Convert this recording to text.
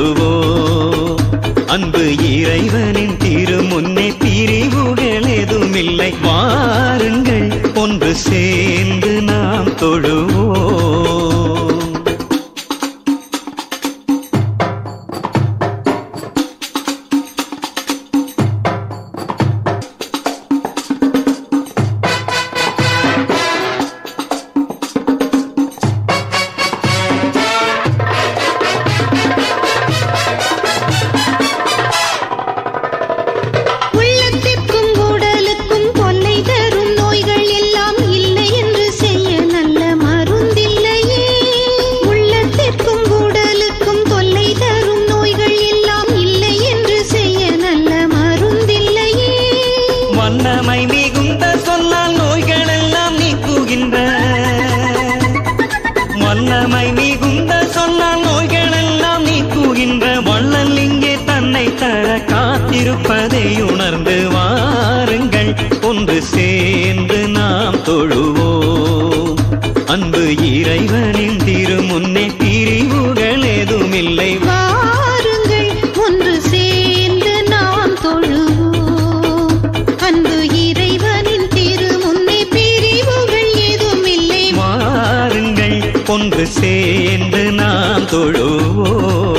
தொழுவோம் அன்பு இறைவனின் திருமுன்னே பிரிவுகள் எதுவுமில்லை வாருங்கள் ஒன்று சேர்ந்து நாம் தொழுவோம் உள்ளத்திற்கும் உடலுக்கும் தொல்லை தரும் நோய்கள் எல்லாம் இல்லை என்று செய்ய நல்ல மருந்தில்லையே உள்ளத்திற்கும் உடலுக்கும் தொல்லை தரும் நோய்கள் எல்லாம் இல்லை என்று செய்ய நல்ல மருந்தில்லையே வண்ணமை மிகுந்த சொன்னால் நோய்கள் எல்லாம் நீக்குகின்ற வண்ணமை மிகுந்த சொன்னால் நோய்கள் எல்லாம் நீக்குகின்ற வள்ளல் இங்கே தன்னை தர காத்திருப்பதை உணர்ந்து வாருங்கள் ஒன்று சேர்ந்து நாம் தொழுவோம் அன்பு இறைவனின் திருமுன்னே பிரிவுகள் எதுவுமில்லை வாருங்கள் ஒன்று சேர்ந்து நாம் தொழுவோம் அன்பு இறைவனின் திருமுன்னே பிரிவுகள் ஏதும் இல்லை வாருங்கள் ஒன்று சேர்ந்து நாம் தொழுவோம்